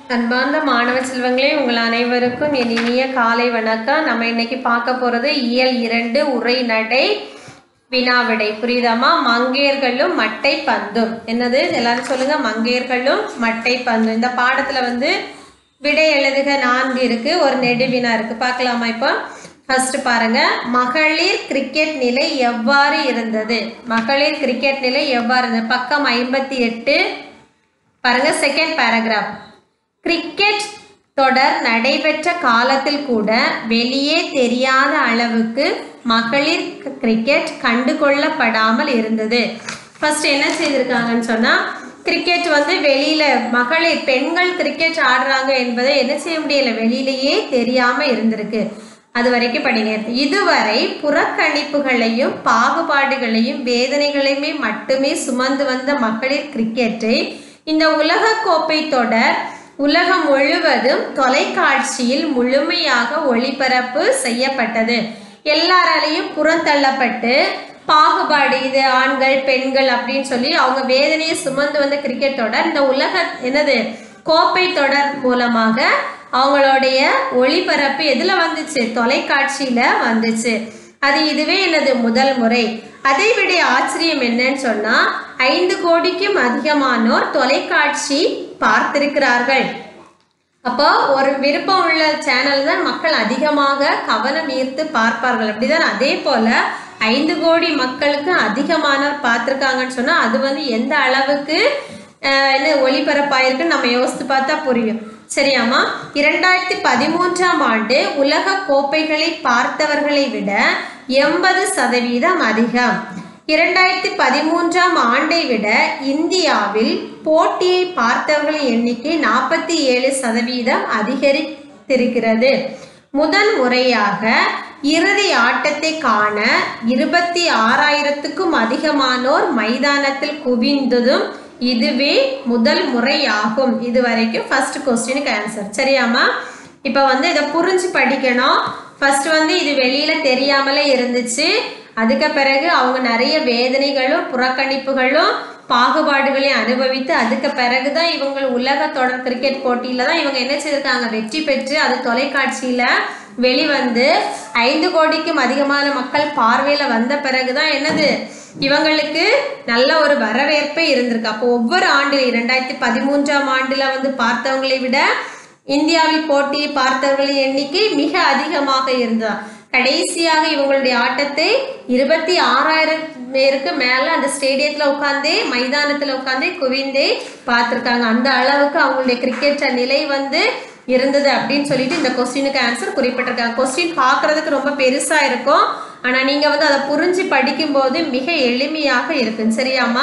அன்பார்ந்த மாணவ செல்வங்களே உங்கள் அனைவருக்கும் என் இனிய காலை வணக்கம் நம்ம இன்னைக்கு பார்க்க போகிறது இயல் இரண்டு உரை நடை வினாவிடை புரியுதாமா மங்கையர்களும் மட்டை பந்தும் என்னது எல்லாரும் சொல்லுங்க மங்கையர்களும் மட்டை பந்தும் இந்த பாடத்துல வந்து விடை எழுதுக நான்கு இருக்கு ஒரு நெடுவினா இருக்கு பார்க்கலாமா இப்போ ஃபர்ஸ்ட் பாருங்க மகளிர் கிரிக்கெட் நிலை எவ்வாறு இருந்தது மகளிர் கிரிக்கெட் நிலை எவ்வாறு இருந்தது பக்கம் ஐம்பத்தி எட்டு பாருங்க செகண்ட் பேராகிராஃப் கிரிக்கெட் தொடர் நடைபெற்ற காலத்தில் கூட வெளியே தெரியாத அளவுக்கு மகளிர் க- கிரிக்கெட் கண்டுகொள்ளப்படாமல் இருந்தது ஃபர்ஸ்ட் என்ன செய்திருக்காங்கன்னு சொன்னா கிரிக்கெட் வந்து வெளியில மகளிர் பெண்கள் கிரிக்கெட் ஆடுறாங்க என்பதை என்ன செய்ய முடியல வெளியிலேயே தெரியாம இருந்திருக்கு அது வரைக்கும் படிங்க இதுவரை புறக்கணிப்புகளையும் பாகுபாடுகளையும் வேதனைகளையுமே மட்டுமே சுமந்து வந்த மகளிர் கிரிக்கெட்டை இந்த உலகக்கோப்பை தொடர் உலகம் முழுவதும் தொலைக்காட்சியில் முழுமையாக ஒளிபரப்பு செய்யப்பட்டது எல்லாராலையும் புறந்தள்ளப்பட்டு பாகுபாடு இது ஆண்கள் பெண்கள் அப்படின்னு சொல்லி அவங்க வேதனையை சுமந்து வந்த கிரிக்கெட் தொடர் இந்த உலக என்னது கோப்பை தொடர் மூலமாக அவங்களுடைய ஒளிபரப்பு எதுல வந்துச்சு தொலைக்காட்சியில வந்துச்சு அது இதுவே என்னது முதல் முறை அதை விட ஆச்சரியம் என்னன்னு சொன்னா ஐந்து கோடிக்கும் அதிகமானோர் தொலைக்காட்சி பார்த்திருக்கிறார்கள் அப்போ ஒரு விருப்பம் உள்ள சேனல் தான் மக்கள் அதிகமாக கவனம் ஈர்த்து பார்ப்பார்கள் அப்படிதான் அதே போல ஐந்து கோடி மக்களுக்கு அதிகமானோர் பார்த்துருக்காங்கன்னு சொன்னா அது வந்து எந்த அளவுக்கு ஆஹ், என்ன ஒளிபரப்பாயிருக்குன்னு நம்ம யோசித்து பார்த்தா புரியும் சரியாமா இரண்டாயிரத்தி பதிமூன்றாம் ஆண்டு உலக கோப்பைகளை பார்த்தவர்களை விட எண்பது சதவீதம் அதிகம் இரண்டாயிரத்தி பதிமூன்றாம் ஆண்டை விட இந்தியாவில் போட்டியை பார்த்தவர்களின் எண்ணிக்கை நாற்பத்தி ஏழு சதவீதம் அதிகரித்திருக்கிறது முதல் முறையாக இறுதி ஆட்டத்தை காண இருபத்தி ஆறாயிரத்துக்கும் அதிகமானோர் மைதானத்தில் குவிந்ததும் இதுவே முதல் முறையாகும் இது வரைக்கும் ஃபர்ஸ்ட் கொஸ்டினுக்கு ஆன்சர் சரியாமா இப்போ வந்து இதை புரிஞ்சு படிக்கணும் ஃபர்ஸ்ட் வந்து இது வெளியில தெரியாமலே இருந்துச்சு அதுக்கு பிறகு அவங்க நிறைய வேதனைகளும் புறக்கணிப்புகளும் பாகுபாடுகளையும் அனுபவித்து அதுக்கு பிறகுதான் இவங்க உலக தொடர் கிரிக்கெட் போட்டியில தான் இவங்க என்ன செய்திருக்காங்க வெற்றி பெற்று அது தொலைக்காட்சியில வெளிவந்து ஐந்து கோடிக்கும் அதிகமான மக்கள் பார்வையில வந்த பிறகுதான் என்னது இவங்களுக்கு நல்ல ஒரு வரவேற்பே இருந்திருக்கு அப்போ ஒவ்வொரு ஆண்டு இரண்டாயிரத்தி பதிமூன்றாம் ஆண்டுல வந்து பார்த்தவங்களை விட இந்தியாவில் போட்டியை பார்த்தவர்களின் எண்ணிக்கை மிக அதிகமாக இருந்ததா கடைசியாக இவங்களுடைய ஆட்டத்தை இருபத்தி ஆறாயிரம் பேருக்கு மேல அந்த ஸ்டேடியத்துல உட்காந்தே மைதானத்துல உட்காந்தே குவிந்தே பார்த்திருக்காங்க அந்த அளவுக்கு அவங்களுடைய கிரிக்கெட் நிலை வந்து இருந்தது அப்படின்னு சொல்லிட்டு இந்த கொஸ்டினுக்கு ஆன்சர் குறிப்பிட்டிருக்காங்க கொஸ்டின் பார்க்கிறதுக்கு ரொம்ப பெருசா இருக்கும் ஆனா நீங்க வந்து அதை புரிஞ்சு படிக்கும்போது மிக எளிமையாக இருக்கும் சரியாமா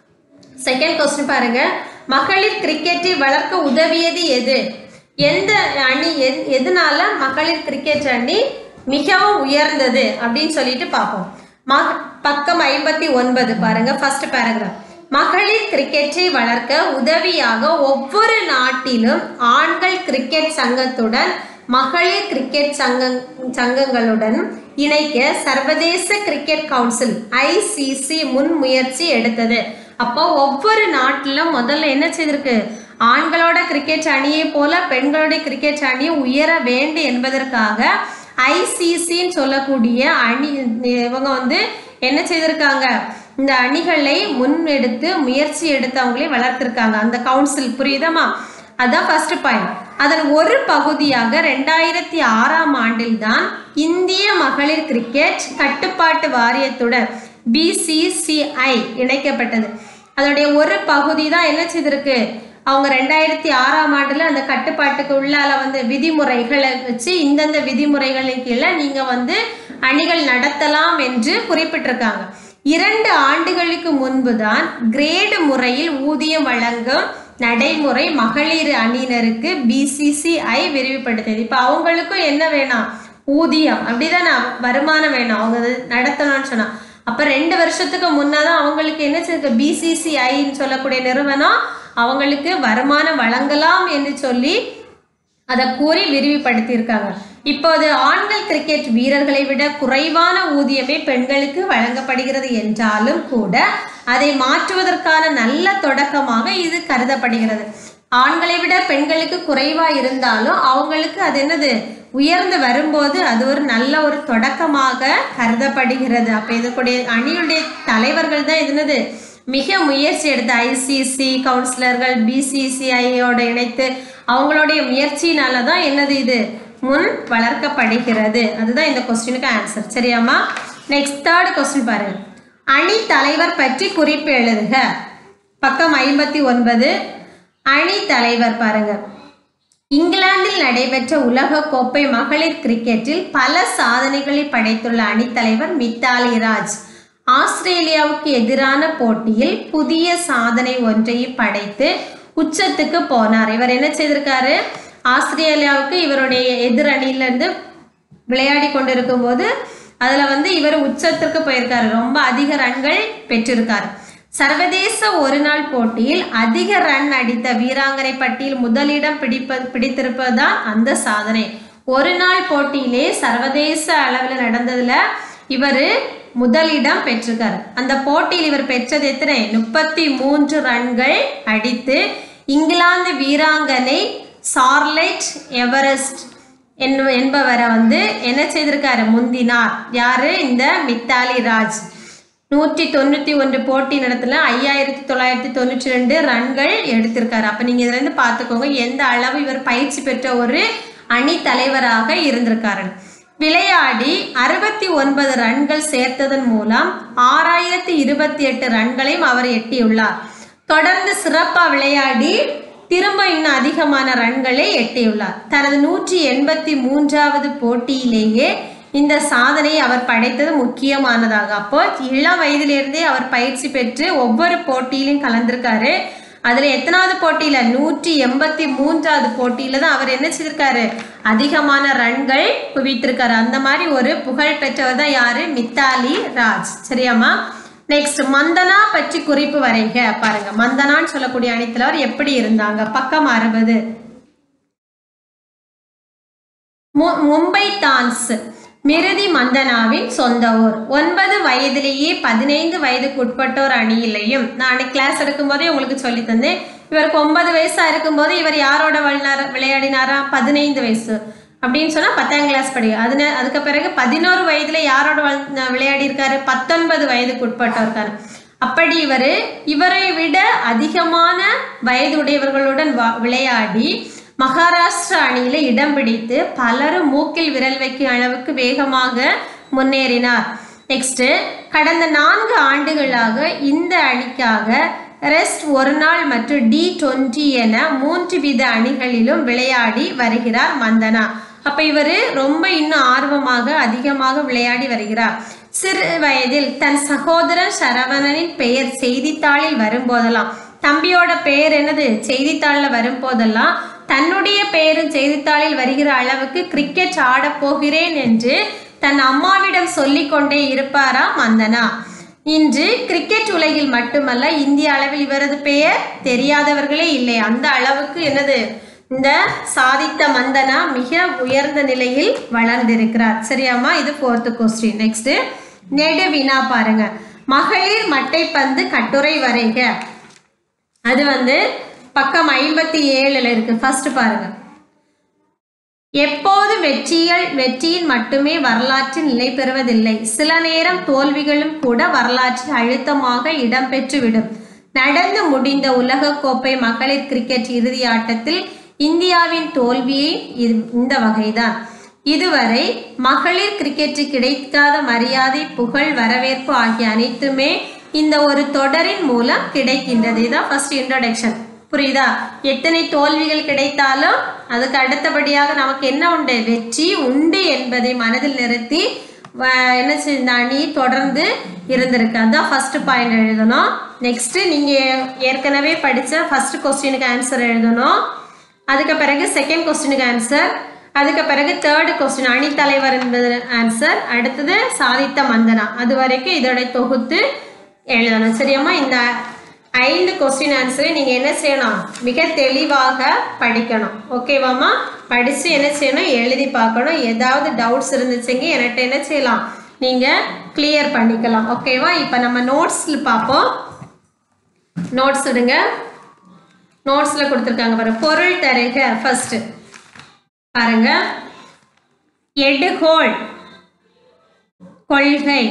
செகண்ட் கொஸ்டின் பாருங்க மகளிர் கிரிக்கெட்டை வளர்க்க உதவியது எது எந்த அணி எது எதனால மகளிர் கிரிக்கெட் அணி மிகவும் உயர்ந்தது அப்படின்னு சொல்லிட்டு பார்ப்போம் மக பக்கம் ஐம்பத்தி ஒன்பது பாருங்க ஃபர்ஸ்ட் பேராகிராஃப் மகளிர் கிரிக்கெட்டை வளர்க்க உதவியாக ஒவ்வொரு நாட்டிலும் ஆண்கள் கிரிக்கெட் சங்கத்துடன் மகளிர் கிரிக்கெட் சங்க சங்கங்களுடன் இணைக்க சர்வதேச கிரிக்கெட் கவுன்சில் ஐசிசி முன்முயற்சி எடுத்தது அப்போ ஒவ்வொரு நாட்டிலும் முதல்ல என்ன செய்திருக்கு ஆண்களோட கிரிக்கெட் அணியை போல பெண்களோட கிரிக்கெட் அணியும் உயர வேண்டும் என்பதற்காக ஐசிசின்னு சொல்லக்கூடிய அணி இவங்க வந்து என்ன செய்திருக்காங்க இந்த அணிகளை முன்னெடுத்து முயற்சி எடுத்து அவங்களே வளர்த்திருக்காங்க அந்த கவுன்சில் புரியுதமா அதான் ஃபர்ஸ்ட் பாயிண்ட் அதன் ஒரு பகுதியாக ரெண்டாயிரத்தி ஆறாம் ஆண்டில் தான் இந்திய மகளிர் கிரிக்கெட் கட்டுப்பாட்டு வாரியத்துடன் பிசிசிஐ இணைக்கப்பட்டது அதோடைய ஒரு பகுதி தான் என்ன செய்திருக்கு அவங்க ரெண்டாயிரத்தி ஆறாம் ஆண்டுல அந்த கட்டுப்பாட்டுக்கு உள்ளால வந்து விதிமுறைகளை வச்சு இந்தந்த விதிமுறைகளின் கீழே நீங்க வந்து அணிகள் நடத்தலாம் என்று குறிப்பிட்டிருக்காங்க இரண்டு ஆண்டுகளுக்கு முன்புதான் கிரேடு முறையில் ஊதியம் வழங்கும் நடைமுறை மகளிர் அணியினருக்கு பிசிசிஐ விரிவுபடுத்தியது இப்போ அவங்களுக்கும் என்ன வேணாம் ஊதியம் அப்படிதானே வருமானம் வேணும் அவங்க அது நடத்தணும்னு சொன்னா அப்ப ரெண்டு வருஷத்துக்கு முன்னதான் அவங்களுக்கு என்ன செய்யுது பிசிசிஐன்னு சொல்லக்கூடிய நிறுவனம் அவங்களுக்கு வருமானம் வழங்கலாம் என்று சொல்லி அதை கூறி விரிவுபடுத்தியிருக்காங்க இப்போது ஆண்கள் கிரிக்கெட் வீரர்களை விட குறைவான ஊதியமே பெண்களுக்கு வழங்கப்படுகிறது என்றாலும் கூட அதை மாற்றுவதற்கான நல்ல தொடக்கமாக இது கருதப்படுகிறது ஆண்களை விட பெண்களுக்கு குறைவா இருந்தாலும் அவங்களுக்கு அது என்னது உயர்ந்து வரும்போது அது ஒரு நல்ல ஒரு தொடக்கமாக கருதப்படுகிறது அப்ப இதுக்குடைய அணியுடைய தலைவர்கள் தான் இது என்னது மிக முயற்சி எடுத்து ஐசிசி கவுன்சிலர்கள் பிசிசிஐயோட இணைத்து அவங்களுடைய முயற்சியினால தான் என்னது இது முன் வளர்க்கப்படுகிறது அதுதான் இந்த கொஸ்டினுக்கு ஆன்சர் சரியாம்மா நெக்ஸ்ட் தேர்ட் கொஸ்டின் பாருங்க அணி தலைவர் பற்றி குறிப்பு எழுதுக பக்கம் ஐம்பத்தி ஒன்பது அணி தலைவர் பாருங்க இங்கிலாந்தில் நடைபெற்ற உலக கோப்பை மகளிர் கிரிக்கெட்டில் பல சாதனைகளை படைத்துள்ள அணித்தலைவர் மித்தாலி ராஜ் ஆஸ்திரேலியாவுக்கு எதிரான போட்டியில் புதிய சாதனை ஒன்றையும் படைத்து உச்சத்துக்கு போனார் இவர் என்ன செய்திருக்காரு ஆஸ்திரேலியாவுக்கு இவருடைய எதிர் அணியிலிருந்து விளையாடி கொண்டிருக்கும் போது அதுல வந்து இவர் உச்சத்திற்கு போயிருக்காரு ரொம்ப அதிக ரன்கள் பெற்றிருக்காரு சர்வதேச ஒரு நாள் போட்டியில் அதிக ரன் அடித்த வீராங்கனை பட்டியல் முதலிடம் பிடிப்ப பிடித்திருப்பதுதான் அந்த சாதனை ஒரு நாள் போட்டியிலே சர்வதேச அளவில் நடந்ததுல இவர் முதலிடம் பெற்றிருக்காரு அந்த போட்டியில் இவர் பெற்றது எத்தனை முப்பத்தி மூன்று ரன்கள் அடித்து இங்கிலாந்து வீராங்கனை சார்லெட் எவரெஸ்ட் என்ப- என்பவரை வந்து என்ன செய்திருக்காரு முந்தினார் யாரு இந்த மித்தாலி ராஜ் நூற்றி தொண்ணூற்றி ஒன்று போட்டி நடத்துல ஐயாயிரத்தி தொள்ளாயிரத்தி தொண்ணூற்றி ரெண்டு ரன்கள் எடுத்திருக்காரு அப்போ நீங்கள் இதுலேருந்து பார்த்துக்கோங்க எந்த அளவு இவர் பயிற்சி பெற்ற ஒரு அணி தலைவராக இருந்திருக்காரு விளையாடி அறுபத்தி ஒன்பது ரன்கள் சேர்த்ததன் மூலம் ஆறாயிரத்தி இருபத்தி எட்டு ரன்களையும் அவர் எட்டியுள்ளார் தொடர்ந்து சிறப்பா விளையாடி திரும்ப இன்னும் அதிகமான ரன்களை எட்டியுள்ளார் தனது நூற்றி எண்பத்தி மூன்றாவது போட்டியிலேயே இந்த சாதனையை அவர் படைத்தது முக்கியமானதாக அப்போ இளம் வயதிலிருந்தே அவர் பயிற்சி பெற்று ஒவ்வொரு போட்டியிலும் கலந்திருக்காரு அதுல எத்தனாவது போட்டியில நூற்றி எண்பத்தி மூன்றாவது போட்டியில தான் அவர் என்ன செய்திருக்காரு அதிகமான ரன்கள் குவித்திருக்காரு அந்த மாதிரி ஒரு புகழ் பெற்றவர் தான் யாரு மித்தாலி ராஜ் சரியாம்மா நெக்ஸ்ட் மந்தனா பற்றி குறிப்பு வரைக பாருங்க மந்தனான்னு சொல்லக்கூடிய அணித்தலைவர் எப்படி இருந்தாங்க பக்கம் அறுபது மு- மும்பை டான்ஸ் மிருதி மந்தனாவின் சொந்த ஊர் ஒன்பது வயதிலேயே பதினைந்து வயதுக்கு உட்பட்டோர் அணியிலையும் நான் அன்னைக்கு கிளாஸ் எடுக்கும்போதே உங்களுக்கு சொல்லி தந்தேன் இவருக்கு ஒன்பது வயசா இருக்கும்போது இவர் யாரோட விளையாட விளையாடினாரா பதினைந்து வயசு அப்படின்னு சொன்னா பத்தாம் கிளாஸ் படி அதுன அதுக்கு பிறகு பதினோரு வயதுல யாரோட வள- விளையாடி இருக்காரு பத்தொன்பது வயதுக்கு உட்பட்டோருக்காரு அப்படி இவர் இவரை விட அதிகமான வயதுடையவர்களுடன் வா- விளையாடி மகாராஷ்டிரா அணியில இடம் பிடித்து பலரும் மூக்கில் விரல் வைக்கும் அளவுக்கு வேகமாக முன்னேறினார் நெக்ஸ்ட் கடந்த நான்கு ஆண்டுகளாக இந்த அணிக்காக ரெஸ்ட் ஒரு நாள் மற்றும் டி டுவெண்ட்டி என மூன்று வித அணிகளிலும் விளையாடி வருகிறார் மந்தனா அப்ப இவர் ரொம்ப இன்னும் ஆர்வமாக அதிகமாக விளையாடி வருகிறார் சிறு வயதில் தன் சகோதரன் சரவணனின் பெயர் செய்தித்தாளில் வரும்போதெல்லாம் தம்பியோட பெயர் என்னது செய்தித்தாளில் வரும்போதெல்லாம் தன்னுடைய பெயரும் செய்தித்தாளில் வருகிற அளவுக்கு கிரிக்கெட் ஆடப் போகிறேன் என்று தன் அம்மாவிடம் சொல்லிக்கொண்டே இருப்பாரா மந்தனா இன்று கிரிக்கெட் உலகில் மட்டுமல்ல இந்திய அளவில் இவரது பெயர் தெரியாதவர்களே இல்லை அந்த அளவுக்கு என்னது இந்த சாதித்த மந்தனா மிக உயர்ந்த நிலையில் வளர்ந்திருக்கிறார் சரியாம்மா இது ஃபோர்த்து கொஸ்டின் நெக்ஸ்ட் நெடு வினா பாருங்க மகளிர் மட்டைப்பந்து கட்டுரை வரைக அது வந்து பக்கம் ஐம்பத்தி ஏழுல இருக்கு ஃபர்ஸ்ட் பாருங்க எப்போது வெற்றிகள் வெற்றியின் மட்டுமே வரலாற்றில் நிலை பெறுவதில்லை சில நேரம் தோல்விகளும் கூட வரலாற்றில் அழுத்தமாக இடம்பெற்றுவிடும் நடந்து முடிந்த உலகக்கோப்பை மகளிர் கிரிக்கெட் இறுதி ஆட்டத்தில் இந்தியாவின் தோல்வியை இது- இந்த வகைதான் இதுவரை மகளிர் கிரிக்கெட்டு கிடைக்காத மரியாதை புகழ் வரவேற்பு ஆகிய அனைத்துமே இந்த ஒரு தொடரின் மூலம் கிடைக்கின்றது இதான் ஃபர்ஸ்ட் இன்ட்ரடக்ஷன் புரியுதா எத்தனை தோல்விகள் கிடைத்தாலும் அதுக்கு அடுத்தபடியாக நமக்கு என்ன உண்டு வெற்றி உண்டு என்பதை மனதில் நிறுத்தி வ- என்ன செய்ய இந்த அணி தொடர்ந்து இருந்திருக்கு அதான் ஃபர்ஸ்ட் பாயிண்ட் எழுதணும் நெக்ஸ்ட் நீங்க ஏற்கனவே படிச்ச ஃபர்ஸ்ட் கொஸ்டினுக்கு ஆன்சர் எழுதணும் அதுக்கு பிறகு செகண்ட் கொஸ்டினுக்கு ஆன்சர் அதுக்கு பிறகு தேர்டு கொஸ்டின் அணித்தலைவர் என்பது ஆன்சர் அடுத்தது சாதித்த மந்தனா அது வரைக்கும் இதோட தொகுத்து எழுதணும் சரியாம்மா இந்த ஐந்து கொஸ்டின் ஆன்சரை நீங்கள் என்ன செய்யணும் மிக தெளிவாக படிக்கணும் ஓகேவாம்மா படித்து என்ன செய்யணும் எழுதி பார்க்கணும் ஏதாவது டவுட்ஸ் இருந்துச்சுங்க என்கிட்ட என்ன செய்யலாம் நீங்கள் கிளியர் பண்ணிக்கலாம் ஓகேவா இப்போ நம்ம நோட்ஸில் பார்ப்போம் நோட்ஸ் விடுங்க நோட்ஸில் கொடுத்துருக்காங்க பாருங்க பொருள் தருக ஃபர்ஸ்ட் பாருங்க எடுகோள் கொள்கை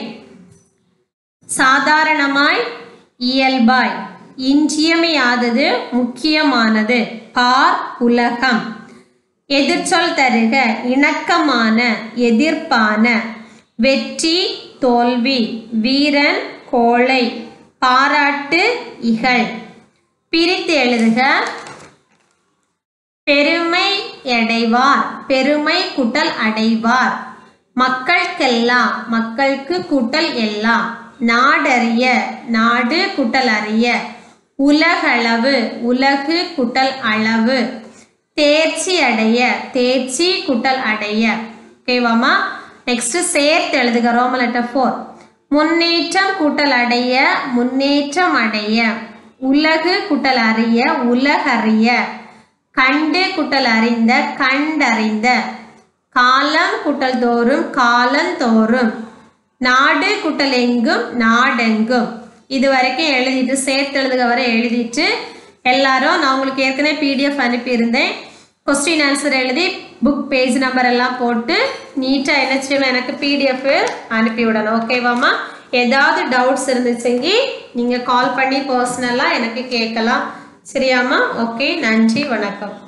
சாதாரணமாய் இயல்பாய் இன்றியமையாதது முக்கியமானது பார் உலகம் எதிர்ச்சொல் தருக இணக்கமான எதிர்ப்பான வெற்றி தோல்வி வீரன் கோழை பாராட்டு இகழ் பிரித்து எழுதுக பெருமை அடைவார் பெருமை குட்டல் அடைவார் மக்களுக்கெல்லாம் மக்களுக்கு கூட்டல் எல்லாம் நாடறிய நாடு குட்டல் அறிய உலகளவு உலகு குட்டல் அளவு தேர்ச்சி அடைய தேர்ச்சி குட்டல் அடைய ஓகேவாமா நெக்ஸ்ட் சேர்த்து எழுதுக ரோம லெட்டர் ஃபோர் முன்னேற்றம் கூட்டல் அடைய முன்னேற்றம் அடைய உலகு குட்டல் அறிய உலகறிய கண்டு குட்டல் அறிந்த கண்டறிந்த காலம் குட்டல் தோறும் காலந்தோறும் நாடு குட்டல் எங்கும் நாடெங்கும் இது வரைக்கும் எழுதிட்டு சேர்த்து எழுதுக வரை எழுதிட்டு எல்லாரும் நான் உங்களுக்கு ஏற்கனவே பிடிஎஃப் அனுப்பியிருந்தேன் கொஸ்டின் ஆன்சர் எழுதி புக் பேஜ் நம்பர் எல்லாம் போட்டு நீட்டாக என்ன செய்யணும் எனக்கு பிடிஎஃப் அனுப்பி விடணும் ஓகேவாம்மா ஏதாவது டவுட்ஸ் இருந்துச்சுங்கி நீங்கள் கால் பண்ணி பர்சனலாக எனக்கு கேட்கலாம் சரியாம்மா ஓகே நன்றி வணக்கம்